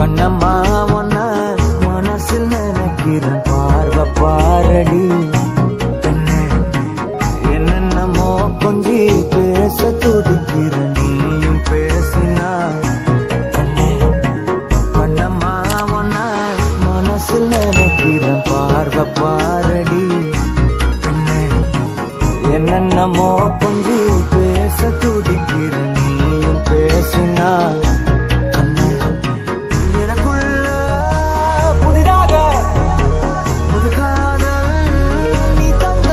கண்ணம்மா ஒன்ன மனசில் நினைக்கிறேன் பார்வை பாரடி பெண்ணே என்னென்னமோ கொஞ்சி பேச துடிக்கிறேன் நீயும் பேசினா கண்ணே கண்ணம்மா ஒன்ன மனசில் நினைக்கிறேன் பார்வை பாரடி பெண்ணே என்னென்னமோ கொஞ்சி பேச துடிக்கிறேன் நீயும் பேசினா கண்ணே எனக்குள்ள புதிதாக புது காதல் நீ தந்த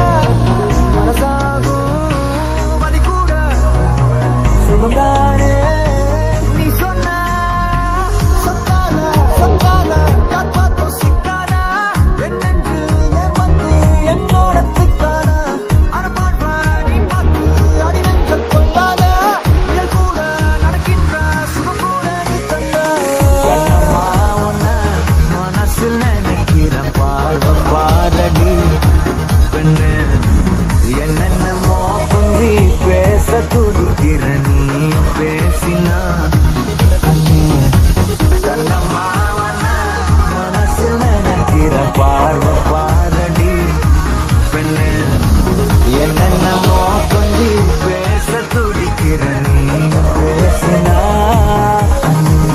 மனசாகும் வலி கூட சுகம்தானே நீ சொன்ன சொத்தான சொத்தான காப்பாற்றும் சிக்கான என்னென்று என் வந்து என்னோட சிக்கான அனுப்பாட்பா நீ பார்த்து அடிவென்ற கொண்டாத இதழ் கூட நடக்கின்ற சுகம் கூட நீ தந்த கண்ணம்மா உன்ன மனசில் நினைக்கிற பார்வை பாரடி பெண்ணு என்னென்னமோ கொஞ்சி பேச துடிக்கிற நீ பேசினா கண்ணே, கண்ணம்மா உன்ன மனசில் நினைக்கிற பார்வை பாரடி பெண்ணு என்னென்னமோ கொஞ்சி பேச துடிக்கிற நீ பேசினா கண்ணே,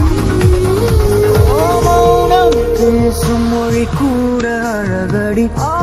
மௌனம் பேசும் மொழி கூட அழகடி